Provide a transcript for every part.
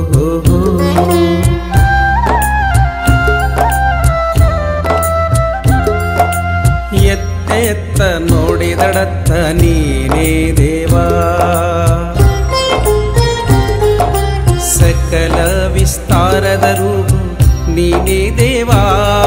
ಎತ್ತ ಎತ್ತ ನೋಡಿದಡತ್ತ ನೀನೇ ದೇವಾ ಸಕಲ ವಿಸ್ತಾರದ ರೂಪ ನೀನೇ ದೇವಾ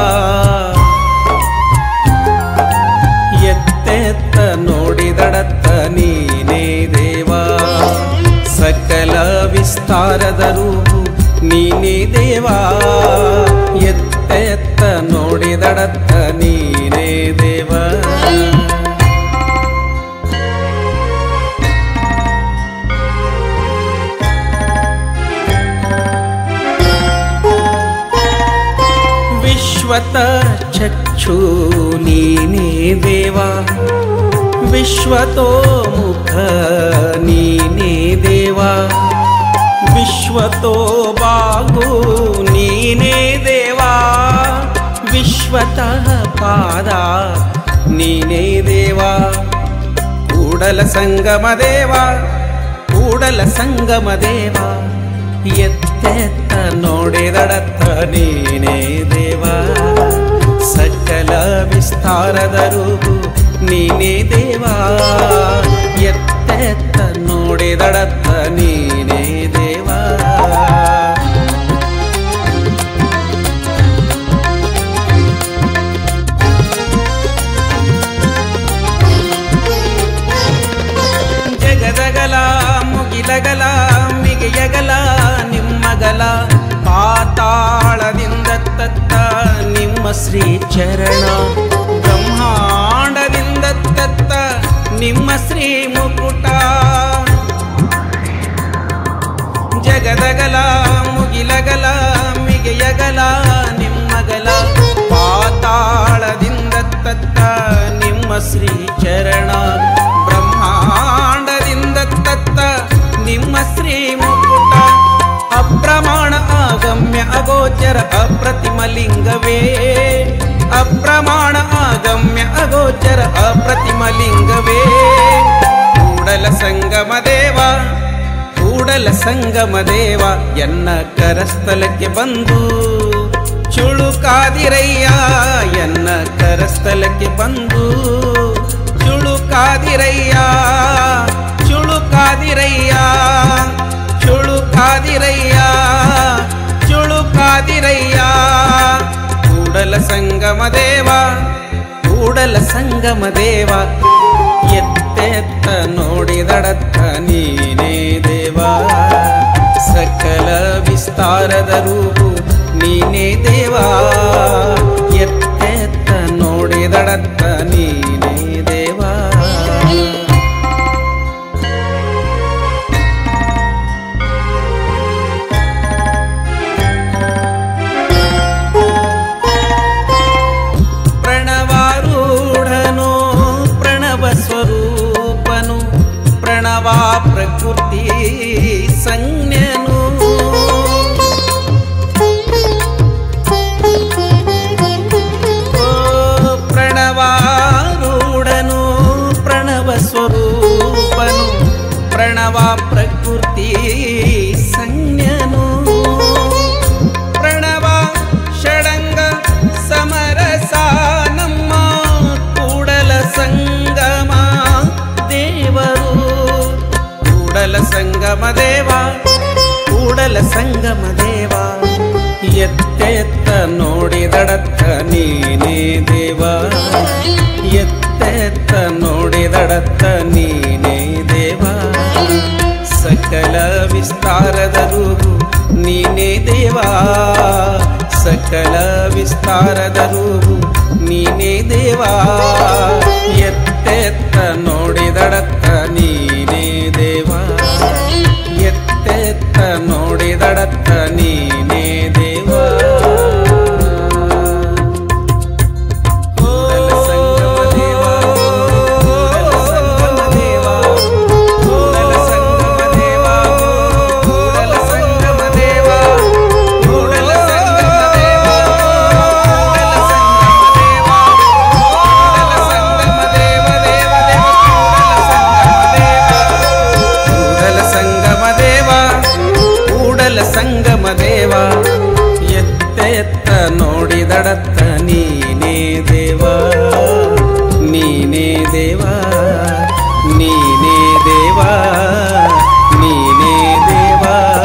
ಎತ್ತೆತ್ತ ನೋಡಿದಡತ್ತ ನೀನೇ ದೇವಾ ಸಕಲ ವಿಸ್ತಾರದ ರೂಪು ನೀನೇ ದೇವಾ ಎತ್ತೆತ್ತ ನೋಡಿದಡತ್ತ ನೀನೇ ದೇವಾ ವಿಶ್ವತ ಚಕ್ಷು ನೀನೇ ದೇವಾ ವಿಶ್ವತೋ ಮುಖ ನೀನೇ ದೇವಾ ವಿಶ್ವತೋ ಬಾಗು ನೀನೇ ದೇವಾ ವಿಶ್ವತಃ ಪಾದ ನೀನೇ ದೇವಾ ಕೂಡಲ ಸಂಗಮ ದೇವ ಕೂಡಲ ಸಂಗಮ ದೇವ ಎತ್ತೆತ್ತ ನೋಡಿದಡತ್ತ ನೀನೇ ದೇವ ಸಕಲ ವಿಸ್ತಾರದ ರೂಪು ನೀನೇ ದೇವ ಎತ್ತೆತ್ತ ನೋಡಿದಡತ್ತ ನೀನೇ ದೇವಾ ಜಗದಗಲ ಮುಗಿಲಗಲ ಮಿಗೆಯಗಲ ನಿಮ್ಮಗಲ ಪಾತಾಳದಿಂದ ತತ್ತ ನಿಮ್ಮ ಶ್ರೀ ಚರಣ ಬ್ರಹ್ಮಾಂಡದಿಂದ ತತ್ತ ನಿಮ್ಮ ಶ್ರೀ ಮುಕುಟ ಜಗದಗಲ ಮುಗಿಲಗಲ ಮಿಗೆಯಗಲ ನಿಮ್ಮಗಲ ಪಾತಾಳದಿಂದ ತತ್ತ ನಿಮ್ಮ ಶ್ರೀ ಚರಣ ಬ್ರಹ್ಮಾಂಡದಿಂದ ತತ್ತ ನಿಮ್ಮ ಶ್ರೀ ಮುಕುಟ ಅಪ್ರಮಾಣ ಆಗಮ್ಯ ಅಗೋಚರ ಅಪ್ರತಿಮ ಲಿಂಗವೇ ಅಪ್ರಮಾಣ ಆಗಮ್ಯ ಅಗೋಚರ ಅಪ್ರತಿಮ ಲಿಂಗವೇ ಕೂಡಲ ಸಂಗಮ ದೇವ ಕೂಡಲ ಸಂಗಮ ದೇವ ಎನ್ನ ಕರಸ್ಥಲಕ್ಕೆ ಬಂದು ಚುಳುಕಾದಿರಯ್ಯ ಎನ್ನ ಕರಸ್ಥಲಕ್ಕೆ ಬಂದು ಚುಳುಕಾದಿರಯ್ಯ ಚುಳುಕಾದಿರಯ್ಯ ಚುಳುಕಾದಿರಯ್ಯ ಚುಳುಕಾದಿರಯ್ಯ ಕೂಡಲ ಸಂಗಮ ದೇವ ಕೂಡಲ ಸಂಗಮ ದೇವ ಎತ್ತೆತ್ತ ನೋಡಿದಡತ್ತ ನೀನೇ ದೇವಾ ಸಕಲ ವಿಸ್ತಾರದ ರೂಪು ನೀನೇ ದೇವಾ ಎತ್ತೆತ್ತ ನೋಡಿದಡತ್ತ ನೀನೇ ದೇವಾ ಪ್ರಣವಾರೂಢನು ಪ್ರಣವ ಸ್ವರೂಪನು ಪ್ರಣವ ಪ್ರಕೃತಿ ಸಂಜ್ಞನು ಓ ಪ್ರಣವಾರೂಢನು ಪ್ರಣವ ಸ್ವರೂಪನು ಪ್ರಣವ ಪ್ರಕೃತಿ ಸಂಜ್ಞನು ಪ್ರಣವ ಷಡಂಗ ಸಮರಸ ನಮ್ಮ ಕೂಡಲ ಸಂಗಮ ದೇವರು ಕೂಡಲ ಸಂಗಮ ದೇವ ಕೂಡಲ ಸಂಗಮ ದೇವ ಎತ್ತೆತ್ತ ನೋಡಿದಡತ್ತ ನೀನೇ ದೇವ ಎತ್ತೆತ್ತ ನೋಡಿದಡತ್ತ ನೀನೇ ದೇವ ಸಕಲ ವಿಸ್ತಾರದ ರೂಪು ನೀನೇ ದೇವಾ ಸಕಲ ವಿಸ್ತಾರದ ರೂಪು ನೀನೇ ದೇವಾ ಎತ್ತೆತ್ತ ನೋಡಿದಡತ್ತ ನೀನೇ ದೇವಾ ಎತ್ತೆತ್ತ ನೋಡಿದಡತ್ತ ನೀನೇ ದೇವಾ ಕೂಡಲ ಸಂಗಮ ದೇವಾ ಕೂಡಲ ಸಂಗಮ ದೇವಾ ಕೂಡಲ ಸಂಗಮ ದೇವಾ ಕೂಡಲ ಸಂಗಮ ದೇವಾ ಕೂಡಲ ಸಂಗಮ ದೇವಾ ಕೂಡಲ ಸಂಗಮ ದೇವ ದೇವ ದೇವ ಕೂಡಲ ಸಂಗಮ ದೇವ ಕೂಡಲ ಕೂಡಲ ಸಂಗಮ ದೇವ ಎತ್ತ ಎತ್ತ ನೋಡಿದಡತ್ತ ನೀನೇ ದೇವ ನೀನೇ ದೇವ ನೀನೇ ದೇವ ನೀನೇ ದೇವ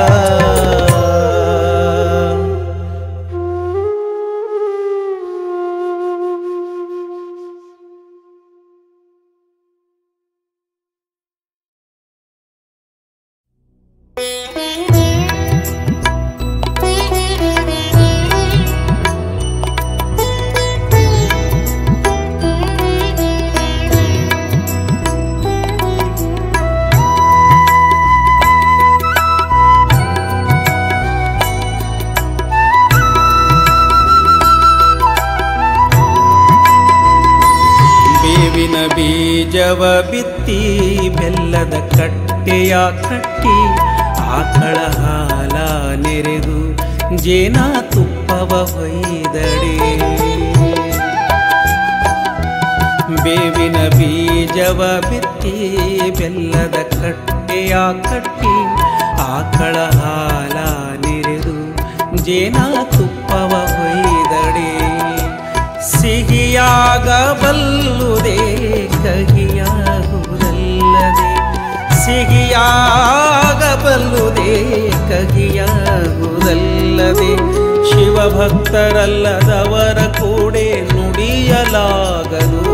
ಬೇವಿನ ಬೀಜವ ಬಿತ್ತಿ ಬೆಲ್ಲದ ಕಟ್ಟೆಯ ಕಟ್ಟಿ ಆಕಳ ಹಾಲ ನೆರೆದು ಜೇನ ತುಪ್ಪವ ಹೊಯ್ದಡೆ ಬೇವಿನ ಬೀಜವ ಬಿತ್ತಿ ಬೆಲ್ಲದ ಕಟ್ಟೆಯ ಕಟ್ಟಿ ಆಕಳ ಹಾಲ ನೆರೆದು ಜೇನ ತುಪ್ಪವ ಹೊಯ್ದಡೆ ಸಿಹಿಯಾಗಬಲ್ಲುದೇ ಕಹಿಯಾಗುವುದಲ್ಲದೆ ಸಿಹಿಯಾಗಬಲ್ಲುದೇ ಕಹಿಯಾಗುವುದಲ್ಲದೆ ಶಿವಭಕ್ತರಲ್ಲದವರ ಕೂಡೆ ನುಡಿಯಲಾಗದು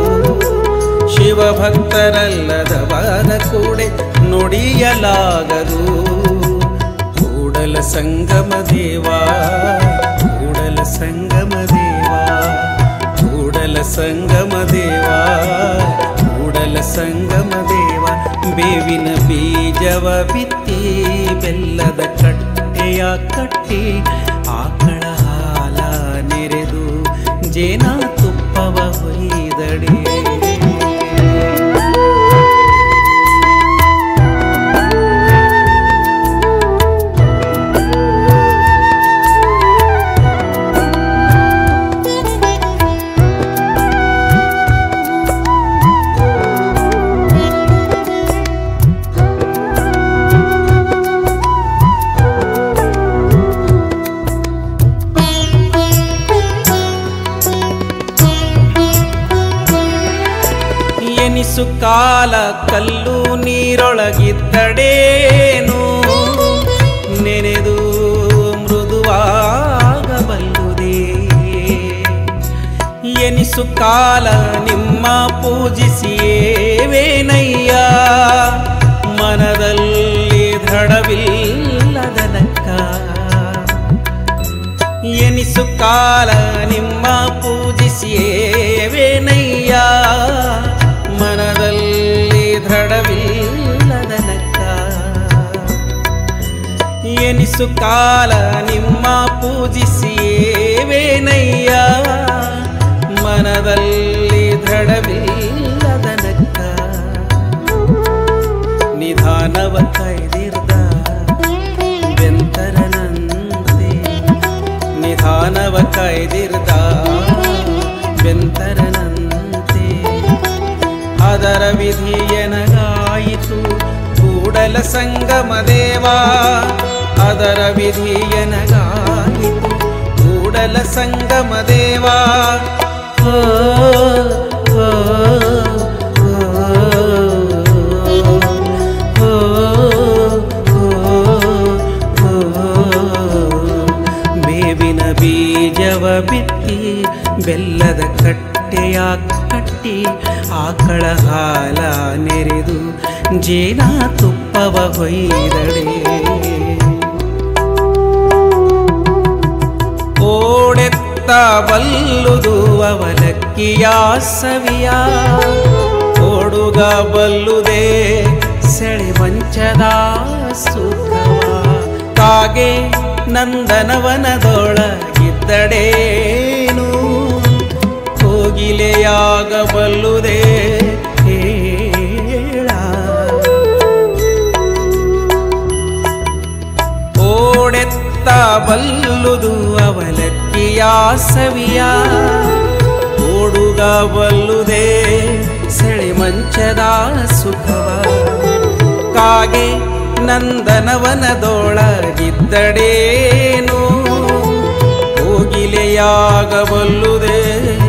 ಶಿವಭಕ್ತರಲ್ಲದವರ ಕೂಡೆ ನುಡಿಯಲಾಗದು ಕೂಡಲ ಸಂಗಮ ದೇವಾ ಕೂಡಲ ಸಂಗಮ ದೇವಾ ಕೂಡಲ ಸಂಗಮ ದೇವಾ ಕೂಡಲ ಸಂಗಮ ದೇವ ಬೇವಿನ ಬೀಜವ ಬಿತ್ತಿ ಬೆಲ್ಲದ ಕಟ್ಟೆಯ ಕಟ್ಟಿ ಆಕಳ ಹಾಲ ನೆರೆದು ಜೇನ ತುಪ್ಪವ ಹೊಯ್ದಡೆ ಎನಿಸು ಕಾಲ ಕಲ್ಲು ನೀರೊಳಗಿದ್ದಡೇನು ನೆನೆದು ಮೃದುವಾಗಬಲ್ಲುದೇ ಎನಿಸು ಕಾಲ ನಿಮ್ಮ ಪೂಜಿಸಿಯೇವೇನಯ್ಯ ಮನದಲ್ಲಿ ದೃಢವಿಲ್ಲದನಕ್ಕ ಎನಿಸು ಕಾಲ ನಿಮ್ಮ ಪೂಜಿಸಿಯೇವೇನಯ್ಯ ಮನದಲ್ಲಿ ದೃಢವಿಲ್ಲದನಕ್ಕ ಎನಿಸು ಕಾಲ ನಿಮ್ಮ ಪೂಜಿಸಿಯೇವೇನಯ್ಯ ಮನದಲ್ಲಿ ದೃಢವಿಲ್ಲದನಕ್ಕ ನಿಧಾನವ ಕೈದಿರ್ದ ಬೆಂತರನಂತೆ ನಿಧಾನವ ಕೈದಿರ್ದ ಬೆಂತರನಂತೆ ಅದರ ವಿಧಿಯನಗಾಯಿತು ಕೂಡಲ ಸಂಗಮ ದೇವಾ ಅದರ ವಿಧಿಯನಗಾಯಿತು ಕೂಡಲ ಸಂಗಮ ದೇವಾ ಓ, ಓ, ಓ, ಓ, ಓ, ಬೇವಿನ ಬೀಜವ ಬಿತ್ತಿ ಬೆಲ್ಲದ ಕಟ್ಟೆಯ ಕಟ್ಟಿ ಆಕಳ ಹಾಲ ನೆರೆದು ಜೇನ ತುಪ್ಪವ ಹೊಯ್ದಡೆ ಓಡೆತ್ತ ಬಲ್ಲುದು ಅವಲಕ್ಕಿಯ ಸವಿಯ ಓಡುಗ ಬಲ್ಲುದೇ ಸೆಳೆವಂಚದ ಸುಖವ ಕಾಗೆ ನಂದನವನದೊಳಗಿದ್ದಡೇನು ಕೋಗಿಲೆಯಾಗಬಲ್ಲುದೇ ಹೇಳ ಓಡೆತ್ತ ಬಲ್ಲುದು ಅವಲಕ್ಕಿಯ ಸವಿಯ ಓಡುಗ ಬಲ್ಲುದೇ ಸೆಳೆಮಂಚದ ಸುಖವ ಕಾಗೆ ನಂದನವನದೊಳಗಿದ್ದಡೇನು ಕೋಗಿಲೆಯಾಗಬಲ್ಲುದೇ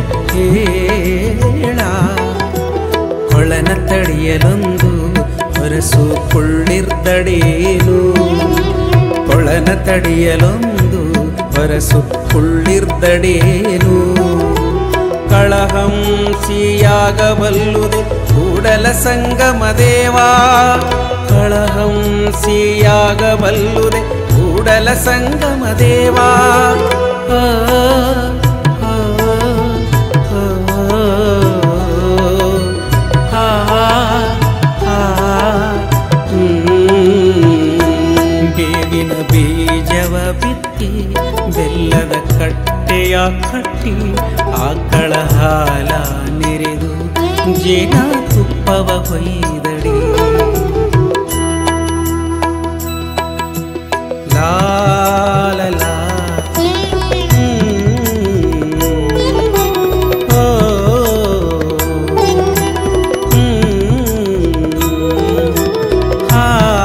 ಹೇಳ ಕೊಳನ ತಡೆಯಲೊಂದು ಹೊರಸು ಕುಳ್ಳಿರ್ದಡೇನು ಕೊಳನ ತಡೆಯಲೊಂದು ಹೊರಸು ಕುಳ್ಳಿರ್ದಡೇನು ಕಳಹಂಸಿಯಾಗಬಲ್ಲುದೆ ಕೂಡಲ ಸಂಗಮ ದೇವಾ ಕಳಹಂಸಿಯಾಗಬಲ್ಲುದೆ ಕೂಡಲ ಸಂಗಮ ದೇವಾ ಆ, ಆ, ಆ, ಆ, ಹ್ಮ್. ಬೇವಿನ ಬೀಜವ ಬಿತ್ತಿ ಬೆಲ್ಲದ ಕಟ್ಟೆಯ ಕಟ್ಟಿ ಆಕಳ ಹಾಲ ನೆರೆದು ಜೇನ ತುಪ್ಪವ ಹೊಯ್ದಡಿ ಲಾಲ ಲಾ. ಹ್ಮ್. ಓ. ಹ್ಮ್. ಆ.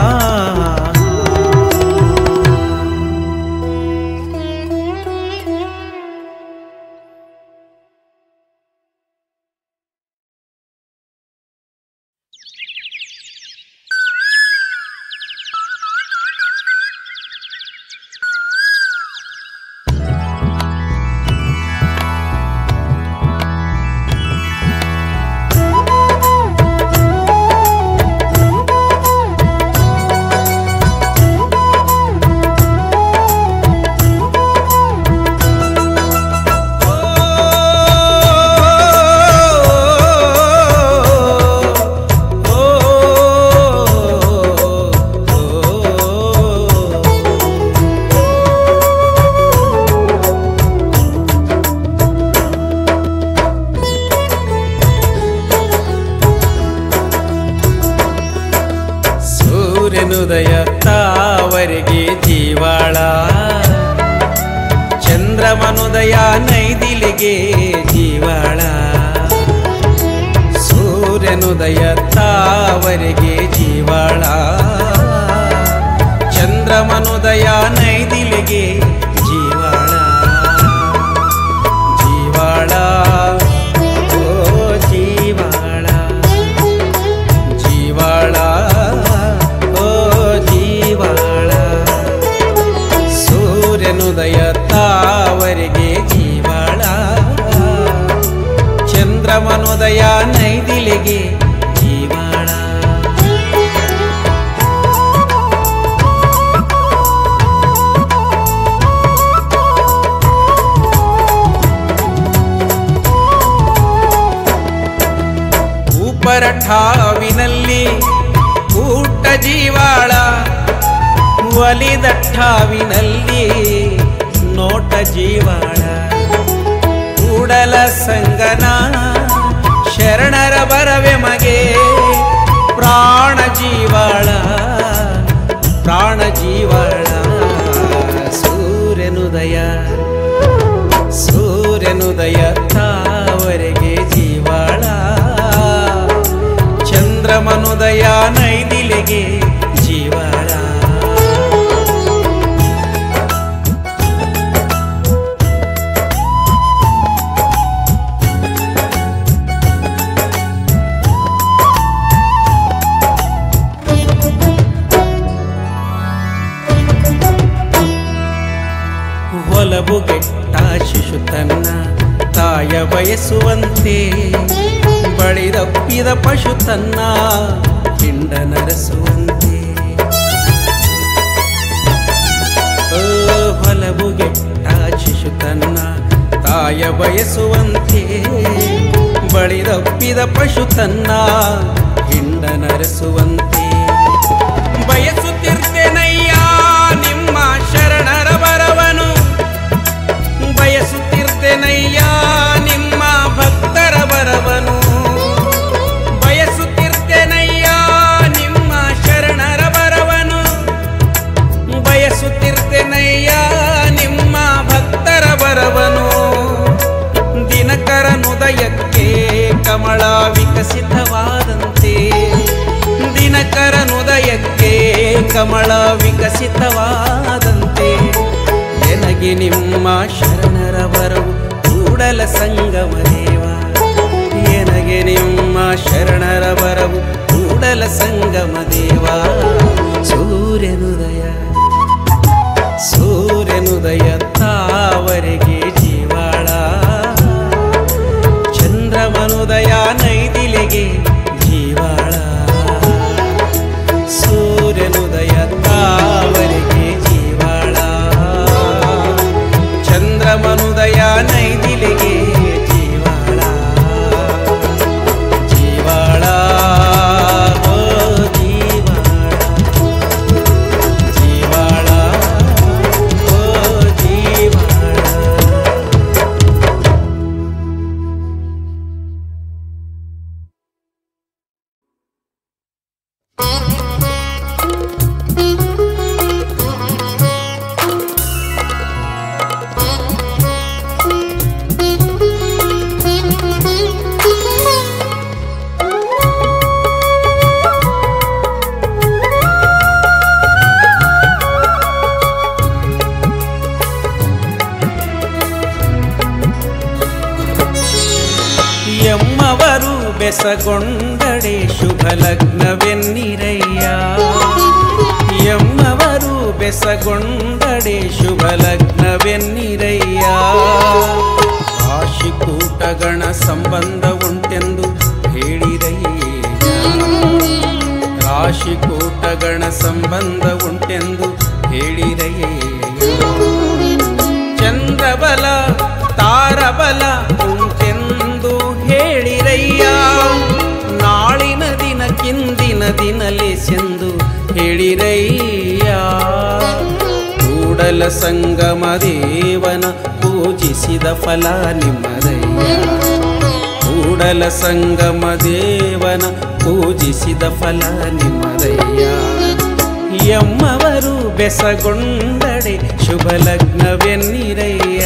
ಸೂರ್ಯನುದಯ ತಾವರೆಗೆ ಜೀವಾಳ ಚಂದ್ರಮನುದಯ ನೈದಿಲಿಗೆ ಜೀವಾಳ ಸೂರ್ಯನುದಯ ತಾವರೆಗೆ ಜೀವಾಳ ಚಂದ್ರಮನುದಯ ನೈದಿಲಿಗೆ ಜೀವಾಳ ಜೀವಾಳ ಓ ಜೀವಾಳ ಜೀವಾಳ ಓ ಜೀವಾಳ ಸೂರ್ಯನುದಯ ತಾವರೆಗೆ ಜೀವಾಳ ಚಂದ್ರಮನುದಯ ನೈದಿಲೆಗೆ ಜೀವಾಳ ಉಪರಠಾವಿನಲ್ಲಿ ಊಟ ಜೀವಾಳ ಒಲಿದಠಾವಿನಲ್ಲಿ ನೋಟ ಜೀವಾಳ ಕೂಡಲ ಸಂಗನ ಶರಣರ ಬರವೆ ಮಗೆ ಪ್ರಾಣ ಜೀವಾಳ ಪ್ರಾಣ ಜೀವಾಳ ಸೂರ್ಯನುದಯ ಸೂರ್ಯನುದಯ ತಾವರೆಗೆ ಜೀವಾಳ ಚಂದ್ರಮನುದಯ ನೈದಿಲೆಗೆ ಜೀವಾಳ ಹೊಲಬುಗೆಟ್ಟ ಶಿಶು ತನ್ನ ತಾಯ ಬಯಸುವಂತೆ ಬಳಿದಪ್ಪಿದ ಪಶು ತನ್ನ ಹಿಂಡ ನರಸುವಂತೆ ಓ, ಹೊಲಬುಗೆಟ್ಟ ಶಿಶು ತನ್ನ ತಾಯ ಬಯಸುವಂತೆ ಬಳಿದಪ್ಪಿದ ಪಶು ತನ್ನ ಹಿಂಡ ನರಸುವಂತೆ ಬಯಸುತ್ತಿರ್ತೇನಯ್ಯ ನಿಮ್ಮ ಶರಣರ ಬರವನು ಬಯಸುತ್ತಿರ್ತೇನಯ್ಯ ನಿಮ್ಮ ಭಕ್ತರ ಬರವನು ಬಯಸುತ್ತಿರ್ತೇನಯ್ಯ ನಿಮ್ಮ ಶರಣರ ಬರವನು ಬಯಸುತ್ತಿರ್ತೇನಯ್ಯ ನಿಮ್ಮ ಭಕ್ತರ ಬರವನು ದಿನಕರನುದಯಕ್ಕೆ ಕಮಲ ವಿಕಸಿತವಾದಂತೆ ದಿನಕರನುದಯಕ್ಕೆ ಕಮಲ ವಿಕಸಿತವಾದಂತೆ ನನಗೆ ನಿಮ್ಮ ಶರಣರ ಬರವು ಕೂಡಲ ಸಂಗಮ ದೇವ ನನಗೆ ನಿಮ್ಮ ಶರಣರ ಬರವು ಕೂಡಲ ಸಂಗಮ ದೇವ ಸೂರ್ಯನುದಯ ಸೂರ್ಯನುದಯ ತಾವರೆಗೆ ಜೀವಾಳ ಚಂದ್ರಮನುದಯ ನೈದಿಲೆಗೆ ಜೀವಾಳ ಸೂರ್ಯನುದಯ ತಾವರೆಗೆ ಜೀವಾಳ ಚಂದ್ರಮನುದಯ ನೈದಿಲೆಗೆ ಜೀವಾಳ ಜೀವಾಳ ಓ ಜೀವಾಳ ಜೀವಾಳ ಓ ಜೀವಾಳ ಎಮ್ಮವರು ಬೆಸಗೊಂಡಡೆ ಶುಭ ಲಗ್ನವೆನ್ನಿರಯ್ಯ ಎಮ್ಮವರು ಬೆಸಗೊಂಡಡೆ ಶುಭ ಲಗ್ನವೆನ್ನಿರಯ್ಯ ರಾಶಿಕೂಟಗಣ ಸಂಬಂಧ ಉಂಟೆಂದು ಹೇಳಿರಯ್ಯ ರಾಶಿಕೂಟಗಣ ಸಂಬಂಧ ಉಂಟೆಂದು ಹೇಳಿರಯ್ಯ ಚಂದ್ರಬಲ ತಾರಬಲ ಉಂಟೆಂದು ಹೇಳಿರಯ್ಯ ನಾಳಿನ ದಿನ ಕಿಂದಿನ ದಿನಲೆಸೆಂದು ಹೇಳಿರಯ್ಯ ಕೂಡಲ ಸಂಗಮ ದೇವನ ಪೂಜಿಸಿದ ಫಲ ನಿಮ್ಮದಯ್ಯ ಕೂಡಲ ಸಂಗಮ ದೇವನ ಪೂಜಿಸಿದ ಫಲ ನಿಮ್ಮದಯ್ಯ ಎಮ್ಮವರು ಬೆಸಗೊಂಡಡೆ ಶುಭ ಲಗ್ನವೆನ್ನಿರಯ್ಯ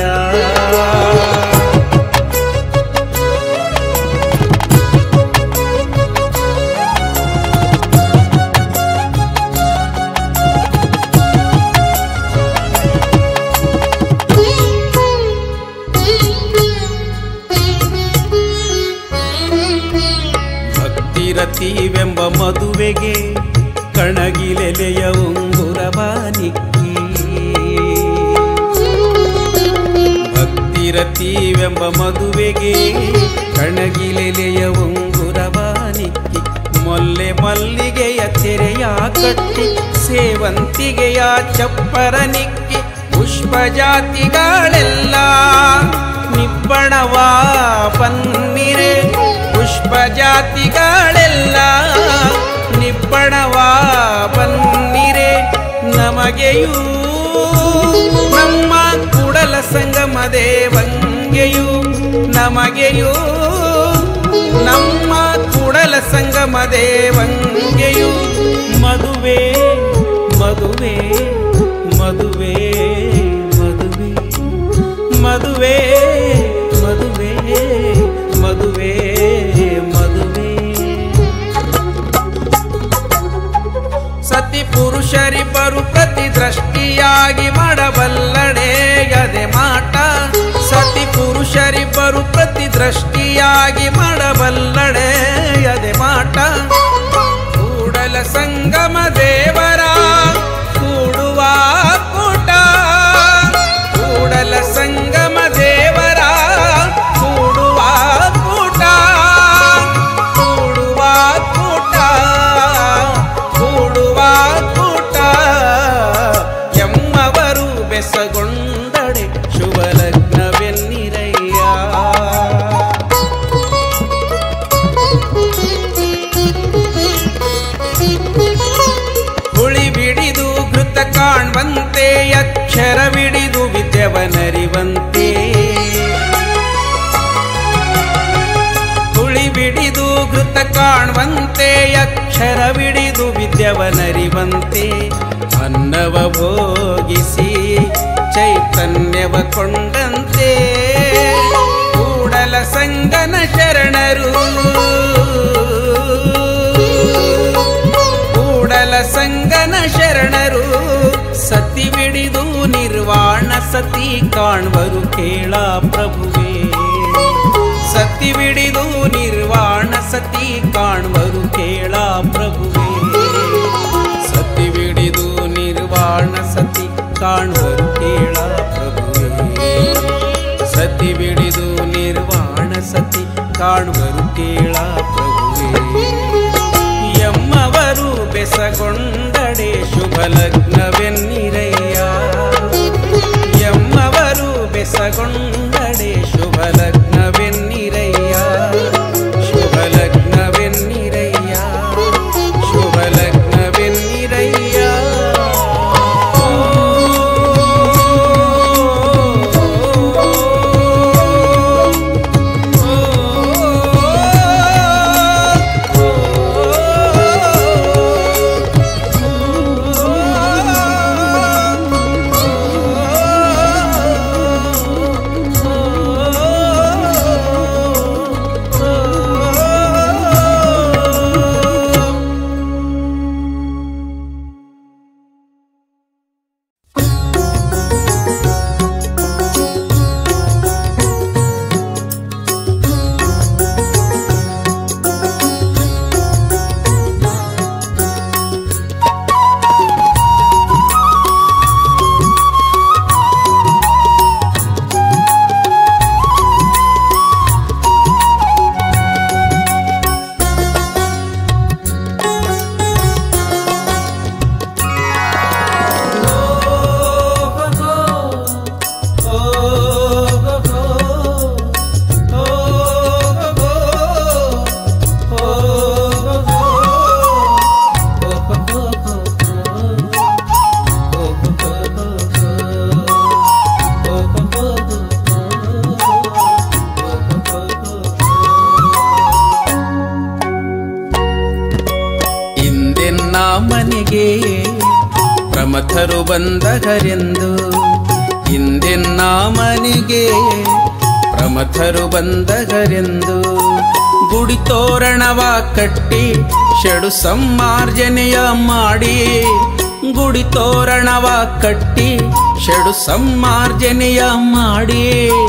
ಭಕ್ತಿರತಿವೆಂಬ ಮದುವೆಗೆ ಕಣಗಿಲೆಲೆಯ ಉಂಗುರವಾನಿಕ್ಕಿ ಭಕ್ತಿರತಿವೆಂಬ ಮದುವೆಗೆ ಕಣಗಿಲೆಲೆಯ ಉಂಗುರವಾನಿಕ್ಕಿ ಮೊಲ್ಲೆ ಮಲ್ಲಿಗೆಯ ತೆರೆಯ ಕಟ್ಟಿ ಸೇವಂತಿಗೆಯ ಚಪ್ಪರ ನಿಕ್ಕಿ ಪುಷ್ಪ ಜಾತಿಗಳೆಲ್ಲ ನಿಬ್ಬಣವಾ ಬನ್ನಿರೆ ಪುಷ್ಪ ಜಾತಿಗಳೆಲ್ಲ ನಿಬ್ಬಣವಾ ಬನ್ನಿರೆ ನಮಗೆಯೂ ನಮ್ಮ ಕುಡಲ ಸಂಗಮ ದೇವಂಗೆಯೂ ನಮಗೆಯೂ ನಮ್ಮ ಕುಡಲ ಸಂಗಮ ದೇವಂಗೆಯೂ ಮದುವೆ ಮದುವೆ ಮದುವೆ ಮದುವೆ ಮದುವೆ ಮದುವೆ ಮದುವೆ ಮದುವೆ ಸತಿ ಪುರುಷರಿಬ್ಬರು ಪ್ರತಿ ದೃಷ್ಟಿಯಾಗಿ ಮಾಡಬಲ್ಲಡೆಯದೆ ಮಾಟ ಸತಿ ಪುರುಷರಿಬ್ಬರು ಪ್ರತಿ ದೃಷ್ಟಿಯಾಗಿ ಮಾಡಬಲ್ಲಡೆಯದೆ ಮಾಟ ಕೂಡಲ ಸಂಗಮ ದೇವರ ಕೂಡುವ ಕೂಟ ಕೂಡಲ ಸಂಗಮ ದೇವರ ಕೂಡುವ ಕೂಟ ಕೂಡುವ ಕೂಟ ಕೂಡುವ ಕೂಟ ಎಮ್ಮವರು ಬೆಸಗೊಂಡಡೆ ಶುಭ ಲಗ್ನವೆನ್ನಿರಯ್ಯ ಹುಳಿ ಬಿಡಿದು ಘೃತ ಕಾಣ್ವಂತೆ ಅಕ್ಷರ ಬಿಡಿದು ವಿದ್ಯವನರಿವಂತೆ ಹುಳಿ ಬಿಡಿದು ಘೃತ ಕಾಣ್ವಂತೆ ಅಕ್ಷರ ಬಿಡಿದು ವಿದ್ಯವನರಿವಂತೆ ಅನ್ನವ ಭೋಗಿಸಿ ಚೈತನ್ಯವ ಕೊಂಡಂತೆ ಕೂಡಲ ಸಂಗನ ಶರಣರು ಕೂಡಲ ಸಂಗನ ಶರಣ ಸತಿ ಕಾಣ್ವರು ಕೇಳ ಪ್ರಭುವೇ ಸತಿ ಬಿಡಿದು ನಿರ್ವಾಣ ಸತಿ ಕಾಣ್ವರು ಕೇಳ ಪ್ರಭುವೇ ಸತಿ ಬಿಡಿದು ನಿರ್ವಾಣ ಸತಿ ಕಾಣ್ವರು ಕೇಳ ಪ್ರಭುವೇ ಸತಿ ಬಿಡಿದು ನಿರ್ವಾಣ ಸತಿ ಕಾಣ್ವರು ಕೇಳ ಪ್ರಭುವೇ ಎಮ್ಮವರು ಬೆಸಗೊಂಡಡೆ ಶುಭ ಲಗ್ನವೆನ್ನಿರಯ್ಯ ಎಮ್ಮವರು ಬೆಸಗೊಂಡಡೆ ಶುಭ ಲಗ್ನವೆನ್ನಿರಯ್ಯ ಶುಭ ಲಗ್ನವೆನ್ನಿರಯ್ಯ ಶುಭ ಲಗ್ನವೆನ್ನಿರಯ್ಯ ಇಂದೆನ್ನ ಮನೆಗೆ ಪ್ರಮಥರು ಬಂದಗರೆಂದು ಇಂದೆನ್ನ ಮನೆಗೆ ಪ್ರಮಥರು ಬಂದಗರೆಂದು ಗುಡಿ ತೋರಣವ ಕಟ್ಟಿ ಷಡು ಸಮ್ಮಾರ್ಜನೆಯ ಮಾಡಿ ಗುಡಿ ತೋರಣವ ಕಟ್ಟಿ ಷಡು ಸಮ್ಮಾರ್ಜನೆಯ ಮಾಡಿ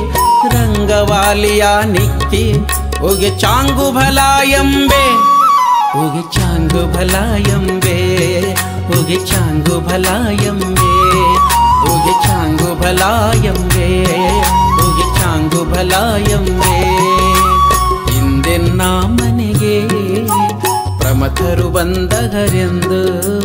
ರಂಗವಾಲಿಯ ನಿಕ್ಕಿ ಹೋಗೆ ಚಾಂಗು ಭಲ ಎಂಬೆ ಹೋಗಿ ಚಾಂಗು ಭಲಾಯಂಬೆ ಹೋಗಿ ಚಾಂಗು ಭಲಾಯಂಬೆ ಹೋಗಿ ಚಾಂಗು ಭಲಾಯಂಬೆ ಹೋಗಿ ಚಾಂಗು ಭಲಾಯಂಬೆ ಹಿಂದೆನ್ನ ಮನೆಗೆ ಪ್ರಮಥರು ಬಂದಗರೆಂದು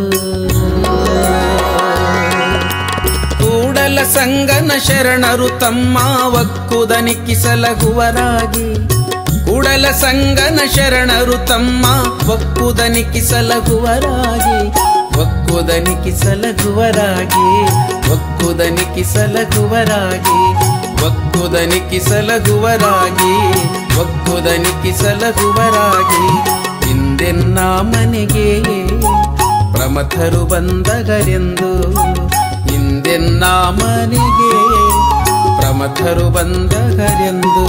ಕೂಡಲ ಸಂಗನ ಶರಣರು ತಮ್ಮ ಒಕ್ಕುದನಿಕ್ಕಿಸಲಗುವರಾಗಿ ಕೂಡಲ ಸಂಗನ ಶರಣರು ತಮ್ಮ ಒಕ್ಕುದನಿಕ್ಕಿಸಲಗುವರಾಗಿ ಒಕ್ಕುದನಿಕ್ಕಿಸಲಗುವರಾಗಿ ಒಕ್ಕುದನಿಕ್ಕಿಸಲಗುವರಾಗಿ ಒಕ್ಕುದನಿಕ್ಕಿಸಲಗುವರಾಗಿ ಒಕ್ಕುದನಿಕ್ಕಿಸಲಗುವರಾಗಿ ಹಿಂದೆನ್ನ ಮನೆಗೆ ಪ್ರಮಥರು ಬಂದಗರೆಂದು ಹಿಂದೆನ್ನ ಮನೆಗೆ ಪ್ರಮಥರು ಬಂದಗರೆಂದು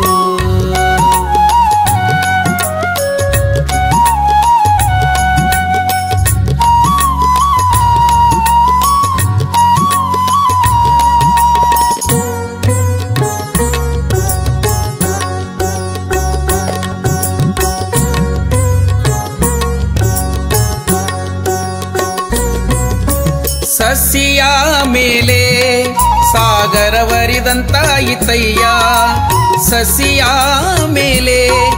ಸಸಿಯ ಮೇಲೆ ಸಾಗರವರಿದಂತಾಯಿತಯ್ಯ ಸಸಿಯ ಮೇಲೆ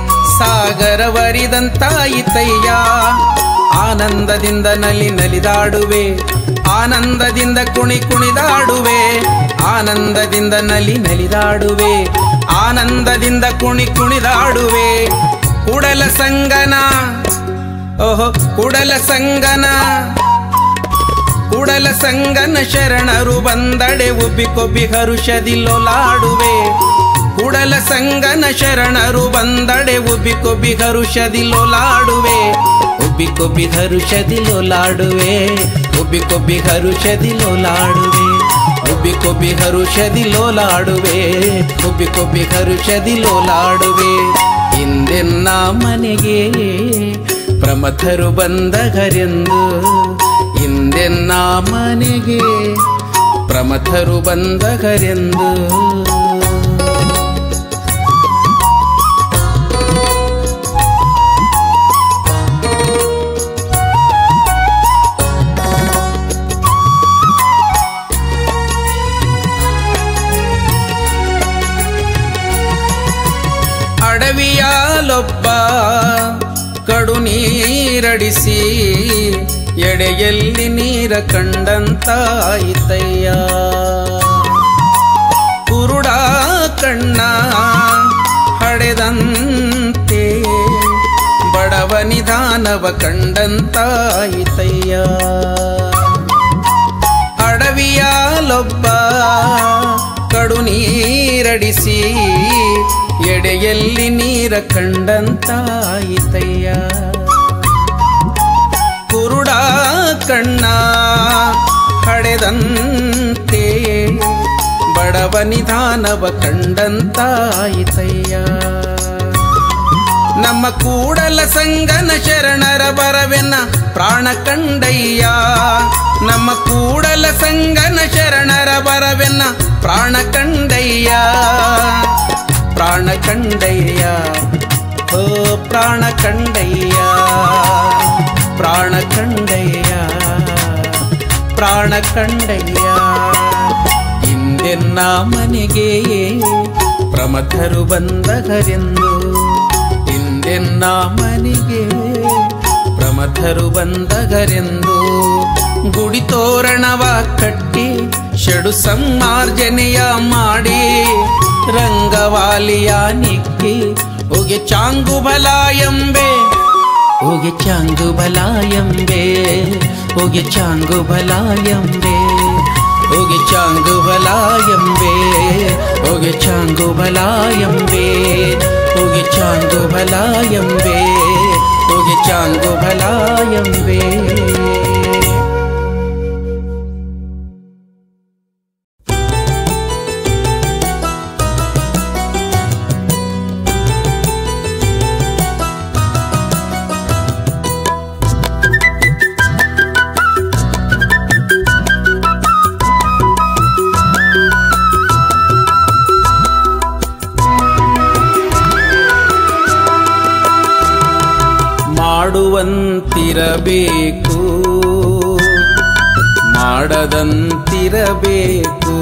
ಸಾಗರವರಿದಂತಾಯಿತಯ್ಯ ಆನಂದದಿಂದ ನಲಿ ನಲಿದಾಡುವೆ ಆನಂದದಿಂದ ಕುಣಿ ಕುಣಿದಾಡುವೆ ಆನಂದದಿಂದ ನಲಿ ನಲಿದಾಡುವೆ ಆನಂದದಿಂದ ಕುಣಿ ಕುಣಿದಾಡುವೆ ಕುಡಲ ಸಂಗನ ಓಹೋ ಕುಡಲ ಸಂಗನ ಕುಡಲ ಸಂಗನ ಶರಣರು ಬಂದಡೆ ಉಬ್ಬಿ ಕೊಬ್ಬಿ ಹರುಷದಿ ಲೋಲಾಡುವೆ ಕುಡಲ ಸಂಗನ ಶರಣರು ಬಂದಡೆ ಉಬ್ಬಿ ಕೊಬ್ಬಿ ಹರುಷದಿ ಲೋಲಾಡುವೆ ಉಬ್ಬಿ ಕೊಬ್ಬಿ ಹರುಷದಿ ಲೋಲಾಡುವೆ ಉಬ್ಬಿ ಕೊಬ್ಬಿ ಹರುಷದಿ ಲೋಲಾಡುವೆ ಉಬ್ಬಿ ಕೊಬ್ಬಿ ಹರುಷದಿ ಲೋಲಾಡುವೆ ಉಬ್ಬಿ ಕೊಬ್ಬಿ ಹರುಷದಿ ಲೋಲಾಡುವೆ ಹಿಂದೆನ್ನ ಮನೆಗೆ ಪ್ರಮಥರು ಬಂದಗರೆಂದು ಹಿಂದೆನ್ನ ಮನೆಗೆ ಪ್ರಮಥರು ಬಂದಗರೆಂದು ಅಡವಿಯಾಲೊಬ್ಬ ಕಡು ನೀರಡಿಸಿ ಎಡೆಯಲ್ಲಿ ನೀರ ಕಂಡಂತಾಯಿತಯ್ಯ ಕುರುಡ ಕಣ್ಣ ಹಡೆದಂತೆ ಬಡವ ನಿಧಾನವ ಕಂಡಂತಾಯಿತಯ್ಯ ಅಡವಿಯಾಲೊಬ್ಬ ಕಡು ನೀರಡಿಸಿ ಎಡೆಯಲ್ಲಿ ನೀರ ಕಂಡಂತಾಯಿತಯ್ಯ ಕುರುಡ ಕಣ್ಣ ಹಡೆದಂತೆ ಬಡವ ನಿಧಾನವ ಕಂಡಂತಾಯಿತಯ್ಯ ನಮ್ಮ ಕೂಡಲ ಸಂಗನ ಶರಣರ ಬರವೆನ್ನ ಪ್ರಾಣ ಕಂಡಯ್ಯ ನಮ್ಮ ಕೂಡಲ ಸಂಗನ ಶರಣರ ಬರವೆನ್ನ ಪ್ರಾಣ ಕಂಡಯ್ಯ ಪ್ರಾಣ ಕಂಡಯ್ಯ ಓ ಪ್ರಾಣ ಕಂಡಯ್ಯ ಪ್ರಾಣ ಕಂಡಯ್ಯ ಪ್ರಾಣ ಕಂಡಯ್ಯ ಹಿಂದೆನ್ನ ಮನೆಗೆ ಪ್ರಮಥರು ಬಂದಗರೆಂದು ಹಿಂದೆನ್ನ ಮನೆಗೆ ಪ್ರಮಥರು ಬಂದಗರೆಂದು ಗುಡಿ ತೋರಣವ ಕಟ್ಟಿ ಷಡು ಸಮ್ಮಾರ್ಜನೆಯ ಮಾಡಿ ರಂಗವಾಲಿಯ ನಿಕ್ಕಿ ಹೋಗೆ ಚಾಂಗು ಬಲ ಎಂಬೆ ಹೋಗೆ ಚಾಂಗು ಬಲ ಎಂಬೆ ಹೋಗೆ ಚಾಂಗು ಬಲ ಎಂಬೆ ಹೋಗೆ ಚಾಂಗು ಬಲ ಎಂಬೆ ಹೋಗೆ ಚಾಂಗು ಬಲ ಎಂಬೆ ಹೋಗೆ ಚಾಂಗು ಬಲ ಎಂಬೆ ಹೋಗೆ ಚಾಂಗು ಬಲ ಎಂಬೆ ಮಾಡುವಂತಿರಬೇಕು ಮಾಡದಂತಿರಬೇಕು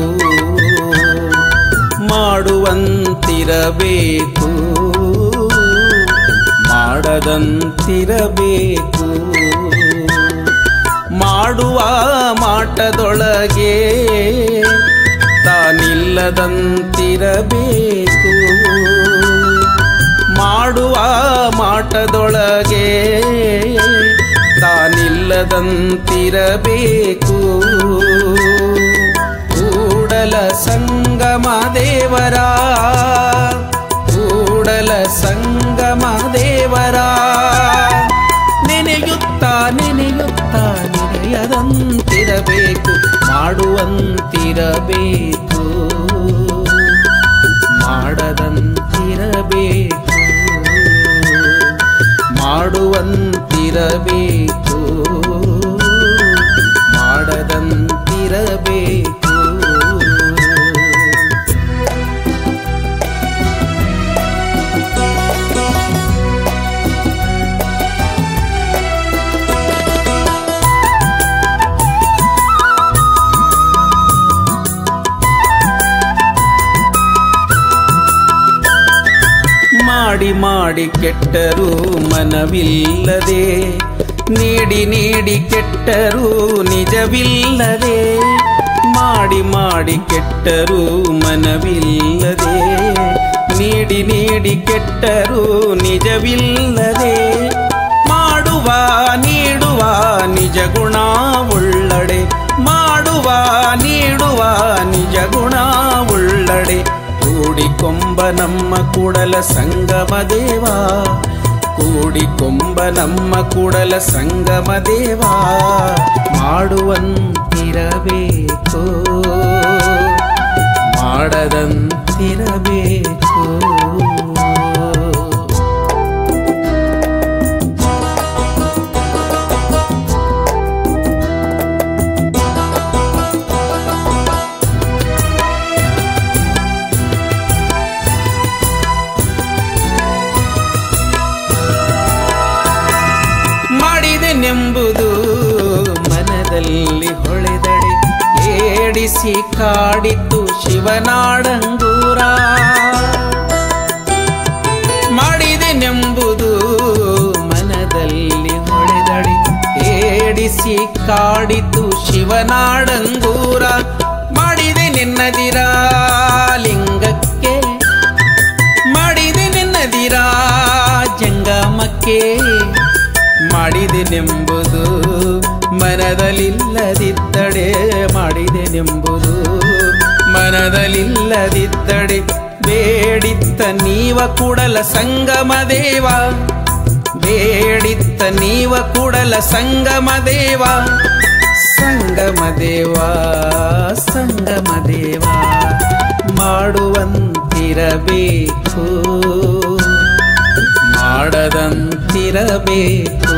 ಮಾಡುವಂತಿರಬೇಕು ಮಾಡದಂತಿರಬೇಕು ಮಾಡುವ ಮಾಟದೊಳಗೆ ತಾನಿಲ್ಲದಂತಿರಬೇಕು ಮಾಡುವ ಮಾಟದೊಳಗೆ ತಾನಿಲ್ಲದಂತಿರಬೇಕು ಕೂಡಲ ಸಂಗಮ ದೇವರ ಕೂಡಲ ಸಂಗಮ ದೇವರ ನೆನೆಯುತ್ತ ನೆನೆಯುತ್ತ ನೆನೆಯದಂತಿರಬೇಕು ಮಾಡುವಂತಿರಬೇಕು ಮಾಡದಂತಿರಬೇಕು ಮಾಡುವಂತಿರಬೇಕು ಮಾಡದಂತಿರಬೇಕು ಮಾಡಿ ಮಾಡಿ ಕೆಟ್ಟರೂ ಮನವಿಲ್ಲದೆ ನೀಡಿ ನೀಡಿ ಕೆಟ್ಟರೂ ನಿಜವಿಲ್ಲದೆ ಮಾಡಿ ಮಾಡಿ ಕೆಟ್ಟರೂ ಮನವಿಲ್ಲದೆ ನೀಡಿ ನೀಡಿ ಕೆಟ್ಟರೂ ನಿಜವಿಲ್ಲದೆ ಮಾಡುವ ನೀಡುವ ನಿಜ ಗುಣ ಉಳ್ಳಡೆ ಮಾಡುವ ನೀಡುವ ನಿಜ ಗುಣ ಉಳ್ಳಡೆ ಕೂಡಿಕೊಂಬ ನಮ್ಮ ಕೂಡಲ ಸಂಗಮ ದೇವ ಕೂಡಿಕೊಂಬ ನಮ್ಮ ಕೂಡಲ ಸಂಗಮ ದೇವ ಮಾಡುವಂತಿರಬೇಕು ಮಾಡದಂತಿರಬೇಕು ಬೇಡಿಸಿ ಕಾಡಿತು ಶಿವನಾಡಂಗೂರ ಮಾಡಿದೆನೆಂಬುದು ಮನದಲ್ಲಿ ಹೊಳೆದಡಿ ಏಡಿಸಿ ಕಾಡಿತು ಶಿವನಾಡಂಗೂರ ಮಾಡಿದೆ ನಿನ್ನದಿರ ಲಿಂಗಕ್ಕೆ ಮಾಡಿದೆ ನಿನ್ನದಿರ ಜಂಗಮಕ್ಕೆ ಮಾಡಿದೆನೆಂಬುದು ಮನದಲ್ಲಿಲ್ಲದಿದ್ದಡೆ ಮಾಡಿದೆನೆಂಬುದು ಮನದಲ್ಲಿಲ್ಲದಿದ್ದಡೆ ಬೇಡಿತ್ತ ನೀವ ಕೂಡಲ ಸಂಗಮ ದೇವ ಬೇಡಿತ್ತ ನೀವ ಕೂಡಲ ಸಂಗಮ ದೇವ ಸಂಗಮ ದೇವ ಸಂಗಮ ದೇವ ಮಾಡುವಂತಿರಬೇಕು ಮಾಡದಂತಿರಬೇಕು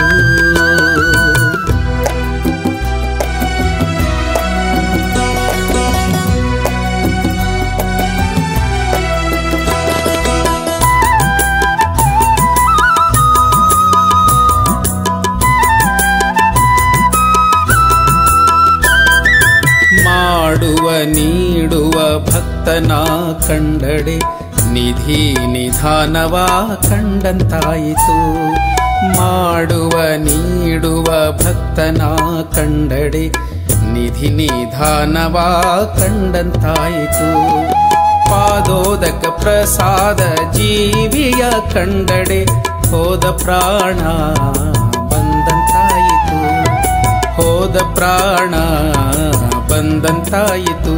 ಮಾಡುವ ನೀಡುವ ಭಕ್ತನ ಕಂಡಡೆ ನಿಧಿ ನಿಧಾನವ ಕಂಡಂತಾಯಿತು ಮಾಡುವ ನೀಡುವ ಭಕ್ತನ ಕಂಡಡೆ ನಿಧಿ ನಿಧಾನವ ಕಂಡಂತಾಯಿತು ಪಾದೋದಕ ಪ್ರಸಾದ ಜೀವಿಯ ಕಂಡಡೆ ಹೋದ ಪ್ರಾಣ ಬಂದಂತಾಯಿತು ಹೋದ ಪ್ರಾಣ ಬಂದಂತಾಯಿತು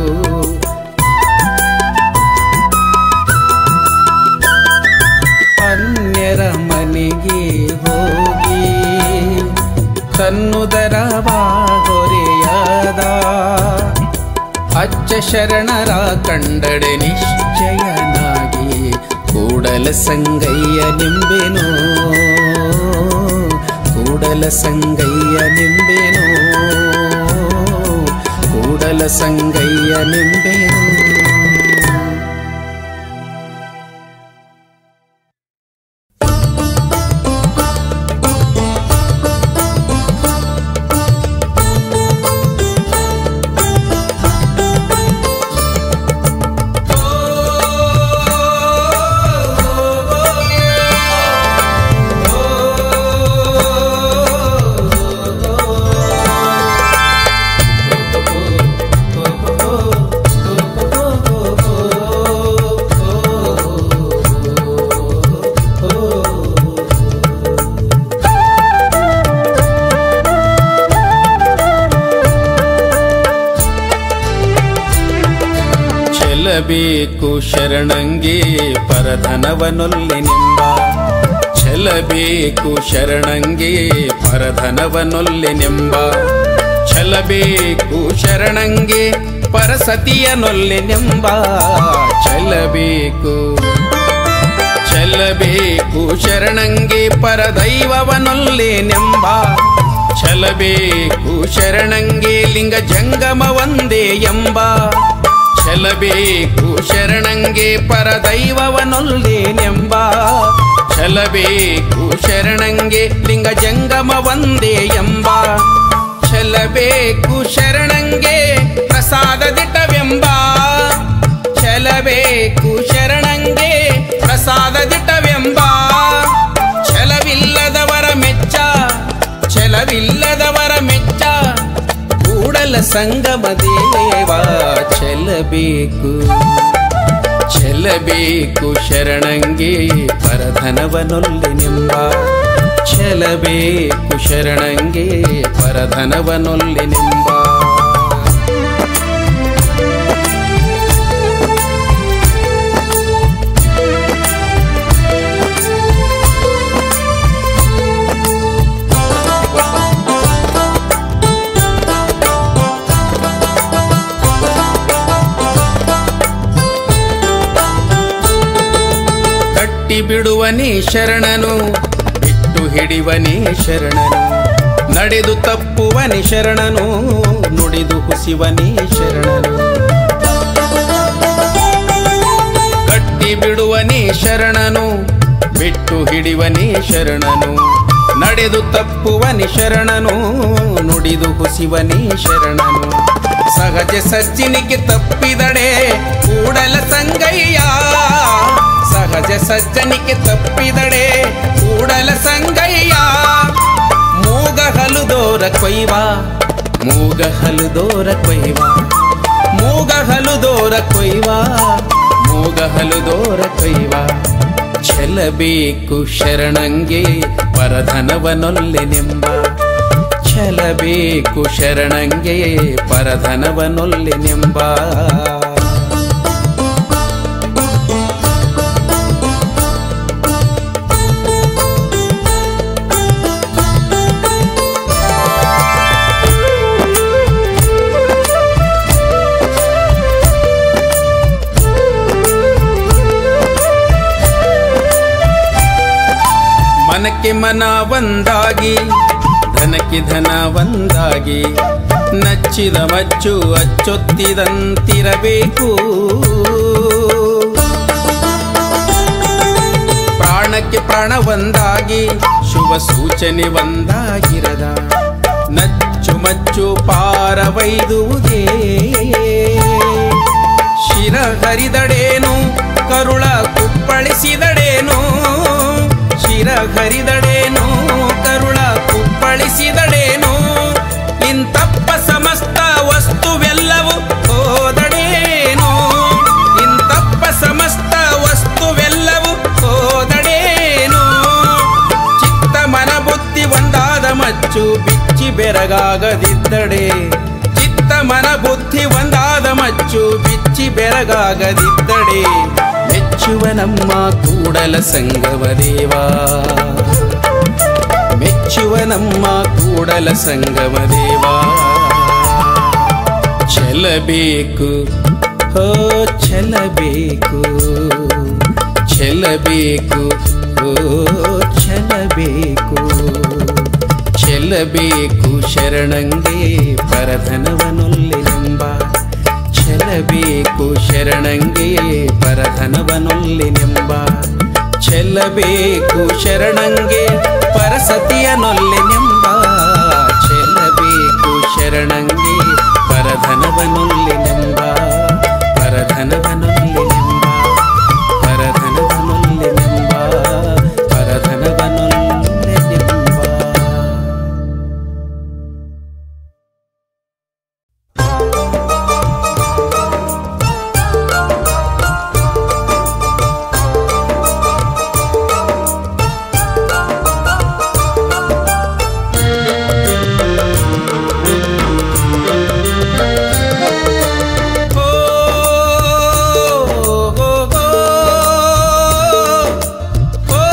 ಅನ್ಯರ ಮನೆಗೆ ಹೋಗಿ ತನ್ನುದರವ ಹೊರೆಯಾದ ಅಚ್ಚ ಶರಣರ ಕಂಡಡೆ ನಿಶ್ಚಯನಾಗಿ ಕೂಡಲ ಸಂಗಯ್ಯ ನಿಂಬೆನೋ ಕೂಡಲ ಸಂಗಯ್ಯ ನಿಂಬೆನೋ ಕೂಡಲ ಸಂಗಯ್ಯ ನಿಂಬೆನೋ ಚೆಲ್ಲಬೇಕು ಶರಣಂಗೆ ಪರಧನವನೊಲ್ಲೆನೆಂಬ ಛಲಬೇಕು ಶರಣಂಗೆ ಪರಧನವನೊಲ್ಲೆನೆಂಬ ಛಲಬೇಕು ಶರಣಂಗೆ ಪರಸತಿಯನೊಲ್ಲೆನೆಂಬ ಛಲಬೇಕು ಛಲಬೇಕು ಶರಣಂಗೆ ಪರದೈವವನೊಲ್ಲೆನೆಂಬ ಛಲಬೇಕು ಶರಣಂಗೆ ಲಿಂಗ ಜಂಗಮ ಒಂದೇ ಎಂಬ ಛಲಬೇಕು ಶರಣಂಗೆ ಪರದೈವವನೊಲ್ಲೇನೆಂಬ ಛಲಬೇಕು ಶರಣಂಗೆ ಲಿಂಗ ಜಂಗಮ ಒಂದೇ ಎಂಬ ಛಲಬೇಕು ಶರಣಂಗೆ ಪ್ರಸಾದ ದಿಟವೆಂಬ ಛಲಬೇಕು ಶರಣಂಗೆ ಪ್ರಸಾದ ದಿಟವೆಂಬ ಛಲವಿಲ್ಲದವರ ಮೆಚ್ಚ ಛಲವಿಲ್ಲದವರ ಮೆಚ್ಚ ಕೂಡಲ ಸಂಗಮ ದೇವ ಚೆಲ್ಲಬೇಕು ಚೆಲ್ಲಬೇಕು ಶರಣಂಗೆ ಪರಧನವನೊಲ್ಲೆನೆಂಬ ಚೆಲ್ಲಬೇಕು ಶರಣಂಗೆ ಪರಧನವನೊಲ್ಲೆನೆಂಬ ಕಟ್ಟಿ ಬಿಡುವನೇ ಶರಣನು ಬಿಟ್ಟು ಹಿಡಿವನೇ ಶರಣನು ನಡೆದು ತಪ್ಪುವನೇ ಶರಣನು ನುಡಿದು ಹುಸಿವನೇ ಶರಣನು ಕಟ್ಟಿ ಬಿಡುವನೇ ಶರಣನು ಬಿಟ್ಟು ಹಿಡಿವನೇ ಶರಣನು ನಡೆದು ತಪ್ಪುವನೇ ಶರಣನು ನುಡಿದು ಹುಸಿವನೇ ಶರಣನು ಸಹಜ ಸಜ್ಜನಿಕೆ ತಪ್ಪಿದಡೆ ಕೂಡಲ ಸಂಗಯ್ಯ ಸಹಜ ಸಜ್ಜನಿಕೆ ತಪ್ಪಿದಡೆ ಕೂಡಲ ಸಂಗಯ್ಯ ಮೂಗ ಹಲುದೋರ ಕೊಯ್ವ ಮೂಗ ಹಲುದೋರ ಕೊಯ್ವ ಮೂಗ ಹಲುದೋರ ಕೊಯ್ವ ಮೂಗ ಹಲುದೋರ ಕೊಯ್ವ ಛಲಬೇಕು ಶರಣಂಗೆ ಪರಧನವನೊಲ್ಲೆನೆಂಬ ಛಲಬೇಕು ಶರಣಂಗೆ ಪರಧನವನೊಲ್ಲೆನೆಂಬ ಮನಕ್ಕೆ ಮನ ಒಂದಾಗಿ ಧನಕ್ಕೆ ಧನ ಒಂದಾಗಿ ನಚ್ಚಿದ ಮಚ್ಚು ಅಚ್ಚೊತ್ತಿದಂತಿರಬೇಕು ಪ್ರಾಣಕ್ಕೆ ಪ್ರಾಣ ಒಂದಾಗಿ ಶುಭ ಸೂಚನೆ ಒಂದಾಗಿರದ ನಚ್ಚು ಮಚ್ಚು ಪಾರವೈದುವುದೇ ಶಿರ ಹರಿದಡೇನು ಕರುಳ ಕುಪ್ಪಳಿಸಿದಡೇನು ಶಿರ ಹರಿದಡೇನು ಕರುಳ ಕುಪ್ಪಳಿಸಿದಡೇನು ಇಂತಪ್ಪ ಸಮಸ್ತ ವಸ್ತುವೆಲ್ಲವೂ ಹೋದಡೇನು ಇಂತಪ್ಪ ಸಮಸ್ತ ವಸ್ತುವೆಲ್ಲವೂ ಹೋದಡೇನು ಚಿತ್ತ ಮನ ಬುದ್ಧಿ ಒಂದಾದ ಮಚ್ಚು ಬಿಚ್ಚಿ ಬೆರಗಾಗದಿದ್ದಡೆ ಚಿತ್ತ ಮನ ಬುದ್ಧಿ ಒಂದಾದ ಮಚ್ಚು ಬಿಚ್ಚಿ ಬೆರಗಾಗದಿದ್ದಡೆ ಮೆಚ್ಚುವ ನಮ್ಮ ಕೂಡಲ ಸಂಗವ ದೇವಾ ಮೆಚ್ಚುವ ನಮ್ಮ ಕೂಡಲ ಸಂಗಮ ದೇವಾ ಛಲಬೇಕು ಹೋ ಛಲಬೇಕು ಛಲಬೇಕು ಓ ಛಲಬೇಕು ಛಲಬೇಕು ಶರಣಂಗೆ ಪರಧನವನೊಲ್ಲೆನೆಂಬ ಛಲಬೇಕು ಶರಣಂಗೆ ಪರಧನವನೊಲ್ಲೆನೆಂಬ ಛಲಬೇಕು ಶರಣಂಗೆ ಪರಸತಿಯನೊಲ್ಲೆನೆಂಬ ಛಲಬೇಕು ಶರಣಂಗೆ ಪರಧನವನೊಲ್ಲೆನೆಂಬ ಪರಧನವನೊಲ್ಲೆನೆಂಬ ಪರಧನವನೊಲ್ಲೆನೆಂಬ ಪರಧನವನೊಲ್ಲೆನೆಂಬ ಓ ಗೋ ಗೋ ಓ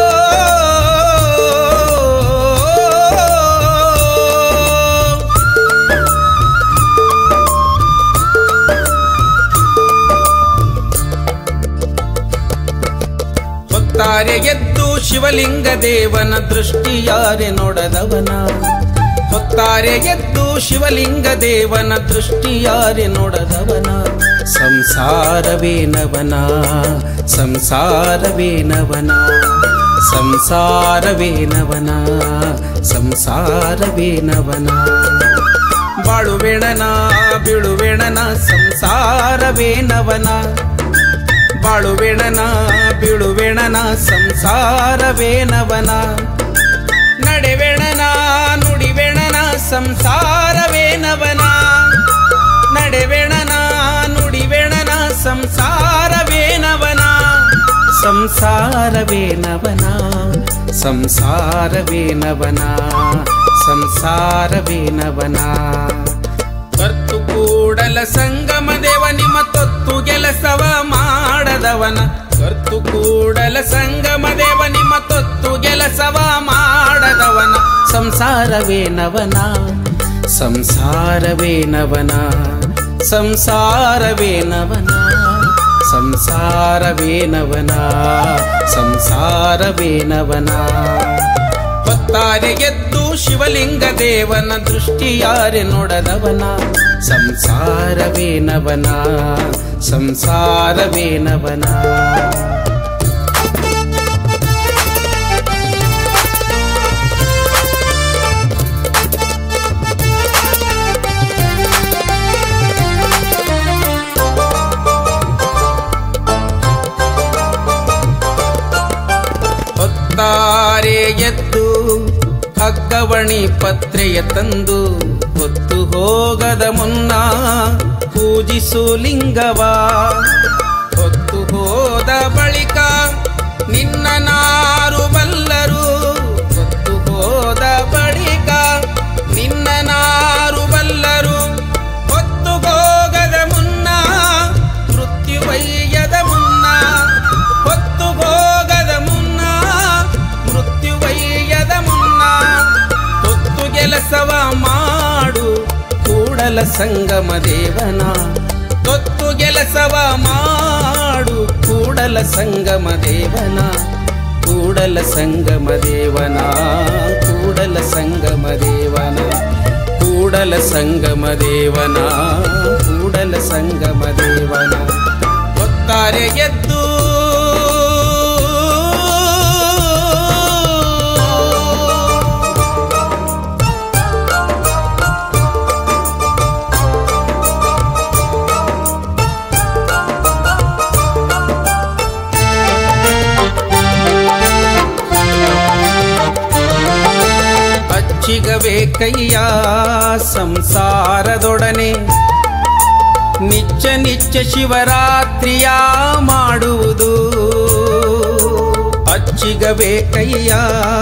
ಹೊತ್ತಾರೆ ಎದ್ದು ಶಿವಲಿಂಗ ದೇವನ ದೃಷ್ಟಿಯಾರೆ ನೋಡದವನ ಹೊತ್ತಾರೆ ಎದ್ದು ಶಿವಲಿಂಗ ದೇವನ ದೃಷ್ಟಿಯಾರೆ ನೋಡದವನ ಸಂಸಾರವೇನವನ ಸಂಸಾರವೇನವನ ಸಂಸಾರವೇನವನ ಸಂಸಾರವೇನವನ ಬಾಳುವೆಣನ ಬಿಳುವೆಣನ ಸಂಸಾರವೇನವನ ಬಾಳುವೆಣನ ಬಿಳುವೆಣನ ಸಂಸಾರವೇನವನ ನಡೆವೆಣನ ನುಡಿವೆಣನ ಸಂಸಾರವೇನವನ ನಡೆವೆಣನ ನುಡಿವೆಣನ ಸಂಸಾರವೇನವನ ಸಂಸಾರವೇನವನ ಸಂಸಾರವೇನವನ ಸಂಸಾರವೇನವನ ಕರ್ತು ಕೂಡಲ ಸಂಗಮ ದೇವ ನಿಮ್ಮ ತೊತ್ತು ಕೆಲಸವ ಮಾಡದವನ ಕರ್ತು ಕೂಡಲ ಸಂಗಮ ದೇವ ನಿಮ್ಮ ತೊತ್ತು ಕೆಲಸವ ಮಾಡದವನ ಸಂಸಾರವೇನವನ ಸಂಸಾರವೇನವನ ಸಂಸಾರವೇನವನ ಸಂಸಾರವೇನವನ ಸಂಸಾರವೇನವನ ಹೊತ್ತಾರೆ ಎದ್ದು ಶಿವಲಿಂಗ ದೇವನ ದೃಷ್ಟಿಯಾರೆ ನೋಡದವನ ಸಂಸಾರವೇನವನ ಸಂಸಾರವೇನವನ ಭಾರ್ಗವಣಿ ಪತ್ರೆಯ ತಂದು ಹೊತ್ತು ಹೋಗದ ಮುನ್ನ ಪೂಜಿಸು ಲಿಂಗವ ಹೊತ್ತು ಹೋದ ಬಳಿಕ ನಿನ್ನ ನಾರು ಬಲ್ಲರು ಹೊತ್ತು ಹೋದ ಬಳಿಕ ನಿನ್ನ ನಾರು ಬಲ್ಲರು ಹೊತ್ತು ಹೋಗದ ಮುನ್ನ ಮೃತ್ಯುವಯ್ಯದ ಮುನ್ನ ಹೊತ್ತು ಹೋಗದ ಮುನ್ನ ಮೃತ್ಯುವಯ್ಯದ ಮುನ್ನ ಹೊತ್ತು ಕೆಲಸವ ಮಾಡು ಕೂಡಲ ಸಂಗಮ ದೇವನ ತೊತ್ತು ಕೆಲಸವ ಮಾಡು ಕೂಡಲ ಸಂಗಮ ದೇವನ ಕೂಡಲ ಸಂಗಮ ದೇವನ ಕೂಡಲ ಸಂಗಮ ದೇವನ ಕೂಡಲ ಸಂಗಮ ದೇವನ ಕೂಡಲ ಸಂಗಮ ದೇವನ ಹೊತ್ತಾರೆ ಎದ್ದು ಅಚ್ಚಿಗಬೇಕಯ್ಯ ಸಂಸಾರದೊಡನೆ ನಿಚ್ಚ ನಿಚ್ಚ ಶಿವರಾತ್ರಿಯ ಮಾಡುವುದು ಅಚ್ಚಿಗಬೇಕಯ್ಯ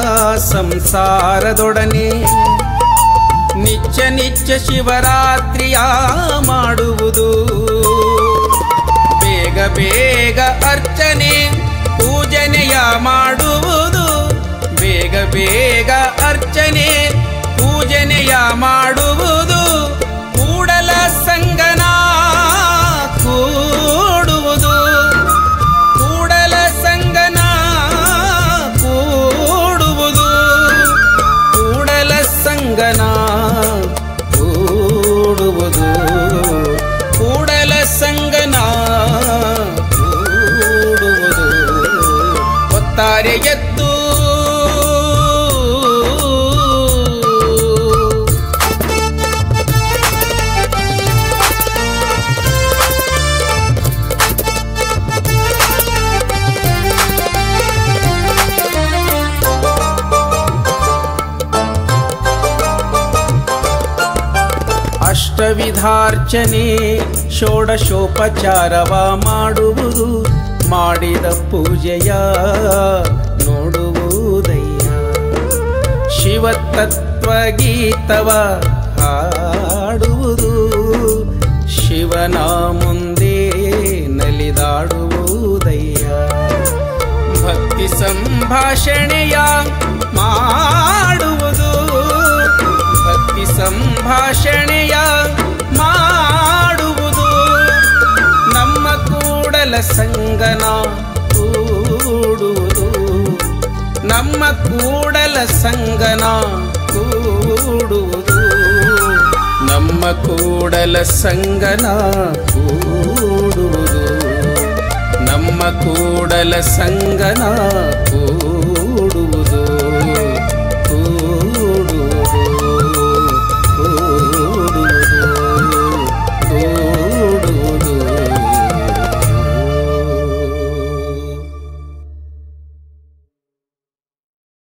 ಸಂಸಾರದೊಡನೆ ನಿಚ್ಚ ನಿಚ್ಚ ಶಿವರಾತ್ರಿಯ ಮಾಡುವುದು ಬೇಗ ಬೇಗ ಅರ್ಚನೆ ಪೂಜನೆಯ ಮಾಡುವುದು ಬೇಗ ಬೇಗ ಅರ್ಚನೆ ಪೂಜನೆಯ ಮಾಡುವುದು ಕೂಡಲ ಸಂಗನ ಕೂಡುವುದು ಕೂಡಲ ಸಂಗನ ಕೂಡುವುದು ಕೂಡಲ ಸಂಗನ ಕೂಡುವುದು ಕೂಡಲ ಸಂಗನ ಕೂಡುವುದು ಹೊತ್ತಾರೆ ಎದ್ದು ಅಷ್ಟವಿಧಾರ್ಚನೆ ಷೋಡಶೋಪಚಾರವ ಮಾಡುವುದು ಮಾಡಿದ ಪೂಜೆಯ ನೋಡುವುದಯ್ಯ ಶಿವತತ್ವ ಗೀತವ ಹಾಡುವುದು ಶಿವನ ಮುಂದೆ ನಲಿದಾಡುವುದಯ್ಯ ಭಕ್ತಿ ಸಂಭಾಷಣೆಯ ಮಾಡುವುದು ಭಕ್ತಿ ಸಂಭಾಷಣೆಯ ಮಾಡುವುದು ನಮ್ಮ ಕೂಡಲ ಸಂಗನ ಕೂಡುವುದು ನಮ್ಮ ಕೂಡಲ ಸಂಗನ ಕೂಡುವುದು ನಮ್ಮ ಕೂಡಲ ಸಂಗನ ಕೂಡುವುದು ನಮ್ಮ ಕೂಡಲ ಸಂಗನ